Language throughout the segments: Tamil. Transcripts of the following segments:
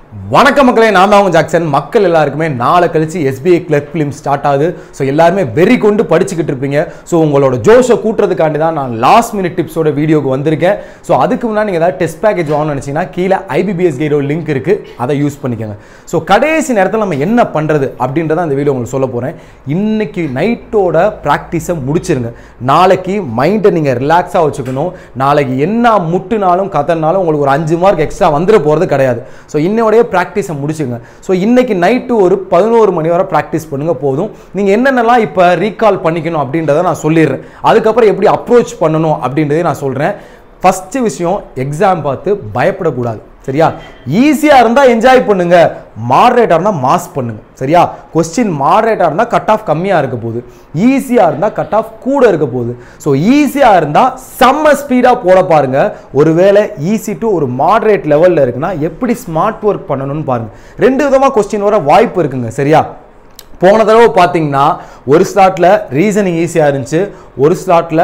வணக்கம் மக்களே நான் தான் உங்க ஜாக்சன் மக்கள் எல்லாருக்குமே நாளை கழிச்சு எஸ்பிஐ கிளர்க் ஃபிலிம் ஸ்டார்ட் ஆகுது ஸோ எல்லாருமே வெறி கொண்டு படிச்சுக்கிட்டு இருப்பீங்க ஸோ உங்களோட ஜோஷை கூட்டுறதுக்காண்டி தான் நான் லாஸ்ட் மினிட் டிப்ஸோட வீடியோக்கு வந்திருக்கேன் ஸோ அதுக்கு முன்னாடி நீங்கள் ஏதாவது டெஸ்ட் பேக்கேஜ் வாங்கணும்னு நினச்சிங்கன்னா கீழே ஐபிபிஎஸ் கைடோ லிங்க் இருக்குது அதை யூஸ் பண்ணிக்கோங்க ஸோ கடைசி நேரத்தில் நம்ம என்ன பண்ணுறது அப்படின்றத அந்த வீடியோ உங்களுக்கு சொல்ல போகிறேன் இன்னைக்கு நைட்டோட ப்ராக்டிஸை முடிச்சிருங்க நாளைக்கு மைண்டை நீங்கள் ரிலாக்ஸாக வச்சுக்கணும் நாளைக்கு என்ன முட்டுனாலும் கத்தனாலும் உங்களுக்கு ஒரு அஞ்சு மார்க் எக்ஸ்ட்ரா வந்துட போகிறது கிடையாது ஸோ இன்னையோடைய ப்ராக்டிஸை முடிச்சுங்க ஸோ இன்னைக்கு நைட்டு ஒரு பதினோரு மணி வரை ப்ராக்டிஸ் பண்ணுங்க போதும் நீங்கள் என்னென்னலாம் இப்போ ரீகால் பண்ணிக்கணும் அப்படின்றத நான் சொல்லிடுறேன் அதுக்கப்புறம் எப்படி அப்ரோச் பண்ணணும் அப்படின்றதையும் நான் சொல்கிறேன் ஃபஸ்ட்டு விஷயம் எக்ஸாம் பார்த்து பயப்படக்கூடாது சரியா ஈஸியாக இருந்தால் என்ஜாய் பண்ணுங்க மாடரேட்டாக இருந்தால் மாஸ் பண்ணுங்க சரியா கொஸ்டின் மாடரேட்டாக இருந்தால் கட் ஆஃப் கம்மியாக இருக்க போகுது ஈஸியாக இருந்தால் கட் ஆஃப் கூட இருக்க போகுது ஸோ ஈஸியாக இருந்தால் செம்ம ஸ்பீடாக போட பாருங்க ஒருவேளை ஈஸி டு ஒரு மாடரேட் லெவலில் இருக்குன்னா எப்படி ஸ்மார்ட் ஒர்க் பண்ணணும்னு பாருங்க ரெண்டு விதமாக கொஸ்டின் வர வாய்ப்பு இருக்குங்க சரியா போன தடவை பார்த்தீங்கன்னா ஒரு ஸ்லாட்டில் ரீசனிங் ஈஸியாக இருந்துச்சு ஒரு ஸ்லாட்டில்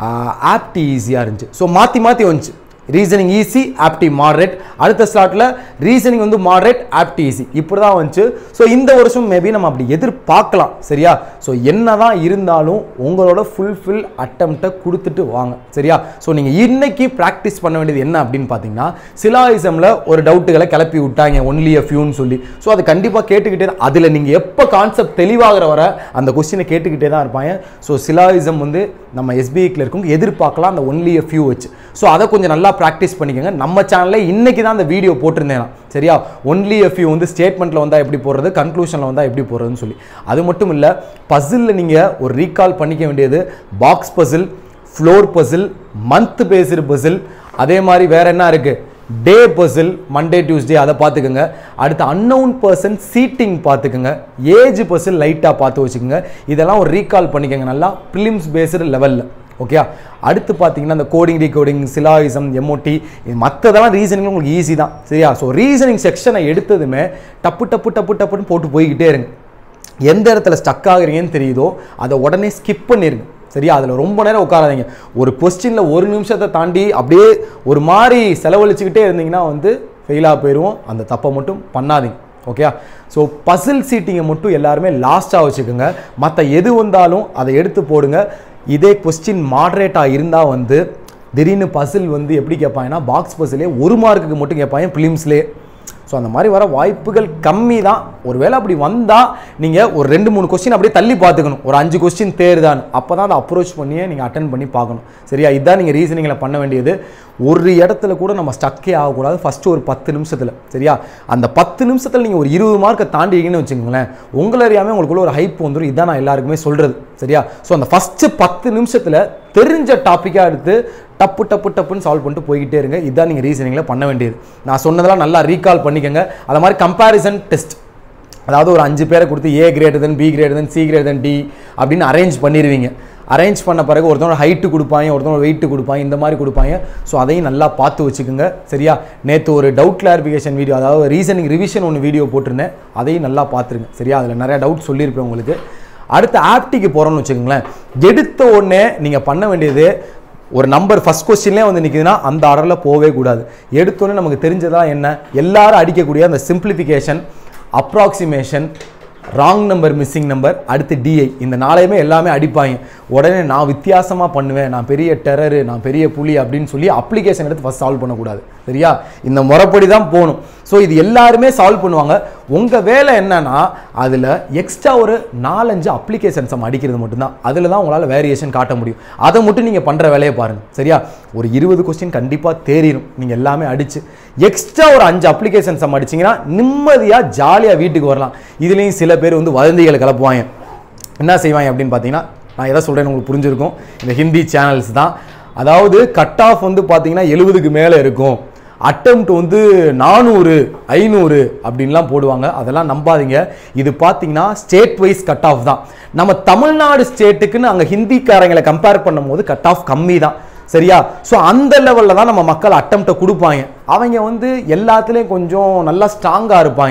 ஆப்டி ஈஸியாக இருந்துச்சு ஸோ மாற்றி மாற்றி வந்துச்சு ரீசனிங் ஈஸி ஆப்டி மாடரேட் அடுத்த ஸ்லாட்டில் ரீசனிங் வந்து மாடரேட் ஆப்டி ஈஸி இப்படி தான் வந்துச்சு ஸோ இந்த வருஷம் மேபி நம்ம அப்படி எதிர்பார்க்கலாம் சரியா ஸோ என்ன தான் இருந்தாலும் உங்களோட ஃபுல்ஃபில் அட்டம்ப்டை கொடுத்துட்டு வாங்க சரியா ஸோ நீங்கள் இன்னைக்கு ப்ராக்டிஸ் பண்ண வேண்டியது என்ன அப்படின்னு பார்த்தீங்கன்னா சிலாயிசமில் ஒரு டவுட்டுகளை கிளப்பி விட்டாங்க ஒன்லி a ஃபியூன்னு சொல்லி ஸோ அது கண்டிப்பாக கேட்டுக்கிட்டே தான் அதில் நீங்கள் எப்போ கான்செப்ட் தெளிவாகிற வர அந்த கொஸ்டினை கேட்டுக்கிட்டே தான் இருப்பாங்க ஸோ சிலாயிசம் வந்து நம்ம எஸ்பிஐக்கில் இருக்கும் எதிர்பார்க்கலாம் அந்த ஒன்லி a ஃபியூ வச்சு ஸோ அதை கொஞ்சம் நல்லா ப்ராக்டிஸ் பண்ணிக்கோங்க நம்ம சேனலில் இன்னைக்கு தான் அந்த வீடியோ போட்டிருந்தேன் நான். சரியா ஒன்லி a ஃபியூ வந்து ஸ்டேட்மெண்ட்டில் வந்தால் எப்படி போடுறது கன்க்ளூஷனில் வந்தால் எப்படி போடுறதுன்னு சொல்லி அது மட்டும் இல்லை பசிலில் நீங்கள் ஒரு ரீகால் பண்ணிக்க வேண்டியது box puzzle floor puzzle month based puzzle அதே மாதிரி வேற என்ன இருக்குது டே பசில் மண்டே டியூஸ்டே அதை பார்த்துக்கோங்க அடுத்து அன்னவுன் பர்சன் சீட்டிங் பார்த்துக்கோங்க ஏஜ் பசில் லைட்டாக பார்த்து வச்சுக்கோங்க இதெல்லாம் ஒரு ரீகால் பண்ணிக்கோங்க நல்லா ப்ரிலிம்ஸ் பேஸ்டு லெவலில் ஓகே அடுத்து பார்த்தீங்கன்னா இந்த கோடிங் ரீகோடிங் சிலாயிசம் எம்ஓடி மற்றதெல்லாம் ரீசனிங் உங்களுக்கு ஈஸி தான் சரியா ஸோ ரீசனிங் செக்ஷனை எடுத்ததுமே டப்பு டப்பு டப்பு டப்புன்னு போட்டு போய்கிட்டே இருங்க எந்த இடத்துல ஸ்டக் ஆகுறீங்கன்னு தெரியுதோ அதை உடனே ஸ்கிப் பண்ணிருங்க சரியா அதில் ரொம்ப நேரம் உட்காராதீங்க ஒரு கொஸ்டினில் ஒரு நிமிஷத்தை தாண்டி அப்படியே ஒரு மாதிரி செலவழிச்சுக்கிட்டே இருந்தீங்கன்னா வந்து ஃபெயிலாக போயிடுவோம் அந்த தப்பை மட்டும் பண்ணாதீங்க ஓகே ஸோ பசில் சீட்டிங்கை மட்டும் எல்லாருமே லாஸ்ட்டாக வச்சுக்கோங்க மற்ற எது வந்தாலும் அதை எடுத்து போடுங்க இதே கொஸ்டின் மாடரேட்டாக இருந்தால் வந்து திடீர்னு பசில் வந்து எப்படி கேட்பாங்கன்னா பாக்ஸ் பசிலே ஒரு மார்க்குக்கு மட்டும் கேட்பாங்க ஃபிலிம்ஸ்லேயே ஸோ அந்த மாதிரி வர வாய்ப்புகள் கம்மி தான் ஒருவேளை அப்படி வந்தால் நீங்கள் ஒரு ரெண்டு மூணு கொஸ்டின் அப்படியே தள்ளி பார்த்துக்கணும் ஒரு அஞ்சு கொஸ்டின் தேர்தான் அப்போ தான் அதை அப்ரோச் பண்ணியே நீங்கள் அட்டன் பண்ணி பார்க்கணும் சரியா இதுதான் நீங்கள் ரீசனிங்கில் பண்ண வேண்டியது ஒரு இடத்துல கூட நம்ம ஸ்டக்கே ஆகக்கூடாது ஃபஸ்ட்டு ஒரு பத்து நிமிஷத்தில் சரியா அந்த பத்து நிமிஷத்தில் நீங்கள் ஒரு இருபது மார்க்கை தாண்டிங்கன்னு வச்சுக்கோங்களேன் உங்களை அறியாமல் உங்களுக்குள்ள ஒரு ஹைப் வந்துடும் இதான் நான் எல்லாருக்குமே சொல்கிறது சரியா ஸோ அந்த ஃபஸ்ட்டு பத்து நிமிஷத்தில் தெரிஞ்ச டாப்பிக்காக எடுத்து டப்பு டப்பு டப்புன்னு சால்வ் பண்ணிட்டு போய்கிட்டே இருங்க இதான் நீங்கள் ரீசனிங்கில் பண்ண வேண்டியது நான் சொன்னதெல்லாம் நல்லா ரீகால் பண்ணிக்கோங்க அது மாதிரி கம்பேரிசன் டெஸ்ட் அதாவது ஒரு அஞ்சு பேரை கொடுத்து A greater than B greater than C greater than D அப்படின்னு அரேஞ்ச் பண்ணிடுவீங்க அரேஞ்ச் பண்ண பிறகு ஒருத்தவங்க ஹைட்டு கொடுப்பாங்க ஒருத்தவங்க வெயிட்டு கொடுப்பாங்க இந்த மாதிரி கொடுப்பாங்க ஸோ அதையும் நல்லா பார்த்து வச்சுக்கோங்க சரியா நேற்று ஒரு டவுட் கிளாரிஃபிகேஷன் வீடியோ அதாவது ரீசனிங் ரிவிஷன் ஒன்று வீடியோ போட்டிருந்தேன் அதையும் நல்லா பார்த்துருங்க சரியா அதில் நிறைய டவுட் சொல்லியிருப்பேன் உங்களுக்கு அடுத்து ஆப்டிக்கு போகிறோம்னு வச்சுக்கோங்களேன் எடுத்த உடனே நீங்கள் பண்ண வேண்டியது ஒரு நம்பர் ஃபஸ்ட் கொஸ்டின்லேயே வந்து நிற்குதுன்னா அந்த ஆர்டரில் போகவே கூடாது எடுத்தோன்னே நமக்கு தெரிஞ்சதா என்ன எல்லாரும் அடிக்கக்கூடிய அந்த simplification approximation wrong number missing number அடுத்து டிஐ இந்த நாளையுமே எல்லாமே அடிப்பாங்க உடனே நான் வித்தியாசமாக பண்ணுவேன் நான் பெரிய டெரரு நான் பெரிய புலி அப்படின்னு சொல்லி அப்ளிகேஷன் எடுத்து ஃபஸ்ட் சால்வ் பண்ணக்கூடாது சரியா இந்த முறைப்படி தான் போகணும் ஸோ இது எல்லாருமே சால்வ் பண்ணுவாங்க உங்கள் வேலை என்னன்னா அதில் எக்ஸ்ட்ரா ஒரு நாலஞ்சு அப்ளிகேஷன்ஸ் நம்ம அடிக்கிறது மட்டும்தான் அதில் தான் உங்களால் வேரியேஷன் காட்ட முடியும் அதை மட்டும் நீங்கள் பண்ணுற வேலையை பாருங்கள் சரியா ஒரு இருபது கொஸ்டின் கண்டிப்பாக தேறிடும் நீங்கள் எல்லாமே அடிச்சு எக்ஸ்ட்ரா ஒரு அஞ்சு அப்ளிகேஷன்ஸ் நம்ம அடிச்சிங்கன்னா நிம்மதியாக ஜாலியாக வீட்டுக்கு வரலாம் இதுலேயும் சில பேர் வந்து வதந்திகளை கிளப்புவாங்க என்ன செய்வாங்க அப்படின்னு பார்த்தீங்கன்னா நான் எதை சொல்கிறேன்னு உங்களுக்கு புரிஞ்சிருக்கும் இந்த ஹிந்தி சேனல்ஸ் தான் அதாவது கட் ஆஃப் வந்து பார்த்தீங்கன்னா எழுபதுக்கு மேலே இருக்கும் அட்டம்ப்ட் வந்து நானூறு ஐநூறு அப்படின்லாம் போடுவாங்க அதெல்லாம் நம்பாதீங்க இது பார்த்தீங்கன்னா ஸ்டேட் வைஸ் கட் ஆஃப் தான் நம்ம தமிழ்நாடு ஸ்டேட்டுக்குன்னு அங்கே ஹிந்திக்காரங்களை கம்பேர் பண்ணும்போது கட் ஆஃப் கம்மி தான் சரியா ஸோ அந்த லெவலில் தான் நம்ம மக்கள் அட்டம்ப்டை கொடுப்பாங்க அவங்க வந்து எல்லாத்துலேயும் கொஞ்சம் நல்லா ஸ்ட்ராங்காக இருப்பாங்க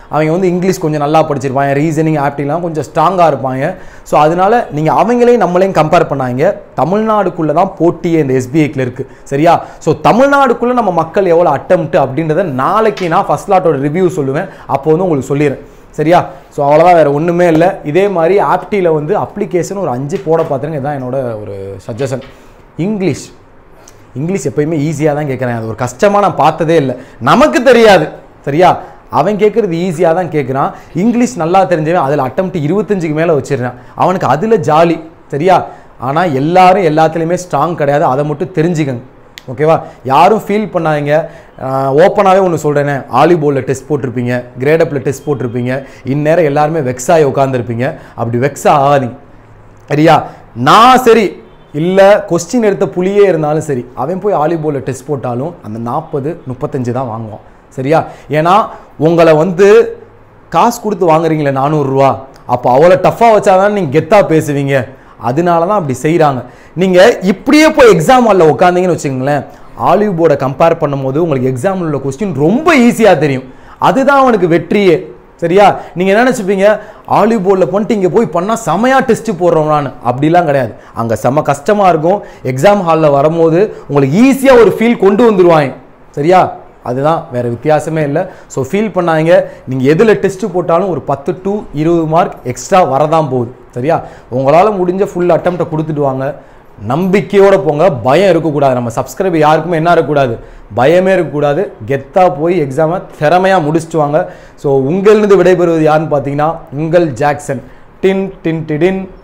அவங்க வந்து இங்கிலீஷ் கொஞ்சம் நல்லா படிச்சிருப்பாங்க ரீசனிங் ஆப்டிலாம் கொஞ்சம் ஸ்ட்ராங்காக இருப்பாங்க ஸோ அதனால நீங்கள் அவங்களையும் நம்மளையும் கம்பேர் பண்ணாங்க தமிழ்நாடுக்குள்ளே தான் போட்டியே இந்த எஸ்பிஐ கிளர்க்கு சரியா ஸோ தமிழ்நாடுக்குள்ளே நம்ம மக்கள் எவ்வளோ அட்டம்ப்ட் அப்படின்றத நாளைக்கு நான் ஃபர்ஸ்ட் லாட்டோட ரிவ்யூ சொல்லுவேன் அப்போ வந்து உங்களுக்கு சொல்லிடுறேன் சரியா ஸோ அவ்வளோதான் வேறு ஒன்றுமே இல்லை இதே மாதிரி ஆப்டியில் வந்து அப்ளிகேஷன் ஒரு அஞ்சு போட பார்த்துருங்க இதுதான் என்னோட ஒரு சஜஷன் இங்கிலீஷ் இங்கிலீஷ் எப்பயுமே ஈஸியாக தான் கேட்குறேன் அது ஒரு கஷ்டமாக நான் பார்த்ததே இல்லை நமக்கு தெரியாது சரியா அவன் கேட்குறது ஈஸியாக தான் கேட்குறான் இங்கிலீஷ் நல்லா தெரிஞ்சவன் அதில் அட்டம்ப்ட் இருபத்தஞ்சுக்கு மேலே வச்சிருக்கான் அவனுக்கு அதில் ஜாலி சரியா ஆனால் எல்லாரும் எல்லாத்துலேயுமே ஸ்ட்ராங் கிடையாது அதை மட்டும் தெரிஞ்சுக்கங்க ஓகேவா யாரும் ஃபீல் பண்ணாதீங்க ஓப்பனாகவே ஒன்று சொல்கிறேனே ஆலிபோலில் டெஸ்ட் போட்டிருப்பீங்க கிரேடப்பில் டெஸ்ட் போட்டிருப்பீங்க இந்நேரம் எல்லாருமே வெக்ஸ் ஆகி உட்காந்துருப்பீங்க அப்படி வெக்ஸ் ஆகாதீங்க சரியா நான் சரி இல்லை கொஸ்டின் எடுத்த புலியே இருந்தாலும் சரி அவன் போய் ஆலிபோலில் டெஸ்ட் போட்டாலும் அந்த நாற்பது முப்பத்தஞ்சு தான் வாங்குவான் சரியா ஏன்னா உங்களை வந்து காசு கொடுத்து வாங்குறீங்களே நானூறுரூவா அப்போ அவ்வளோ டஃப்பாக வச்சாதான் நீங்கள் கெத்தாக பேசுவீங்க அதனால தான் அப்படி செய்கிறாங்க நீங்கள் இப்படியே போய் எக்ஸாம் ஹாலில் உட்காந்தீங்கன்னு வச்சுக்கோங்களேன் ஆலிவ் போர்டை கம்பேர் பண்ணும்போது உங்களுக்கு எக்ஸாமில் உள்ள கொஸ்டின் ரொம்ப ஈஸியாக தெரியும் அதுதான் அவனுக்கு வெற்றியே சரியா நீங்கள் என்ன நினச்சிப்பீங்க ஆலிவ் போர்டில் பண்ணிட்டு இங்கே போய் பண்ணால் செமையாக டெஸ்ட்டு போடுறோம் நான் அப்படிலாம் கிடையாது அங்கே செம கஷ்டமாக இருக்கும் எக்ஸாம் ஹாலில் வரும்போது உங்களுக்கு ஈஸியாக ஒரு ஃபீல் கொண்டு வந்துருவாங்க சரியா அதுதான் வேறு வித்தியாசமே இல்லை ஸோ ஃபீல் பண்ணாங்க நீங்கள் எதில் டெஸ்ட்டு போட்டாலும் ஒரு பத்து டு இருபது மார்க் எக்ஸ்ட்ரா வரதான் போகுது சரியா உங்களால் முடிஞ்ச ஃபுல் அட்டம்ப்டை கொடுத்துட்டு வாங்க நம்பிக்கையோட போங்க பயம் இருக்கக்கூடாது நம்ம சப்ஸ்கிரைபர் யாருக்குமே என்ன இருக்கக்கூடாது பயமே இருக்கக்கூடாது கெத்தாக போய் எக்ஸாமை திறமையாக முடிச்சுட்டு வாங்க ஸோ உங்களிருந்து விடைபெறுவது யாருன்னு பார்த்தீங்கன்னா உங்கள் ஜாக்சன் டின் டின் டிடின்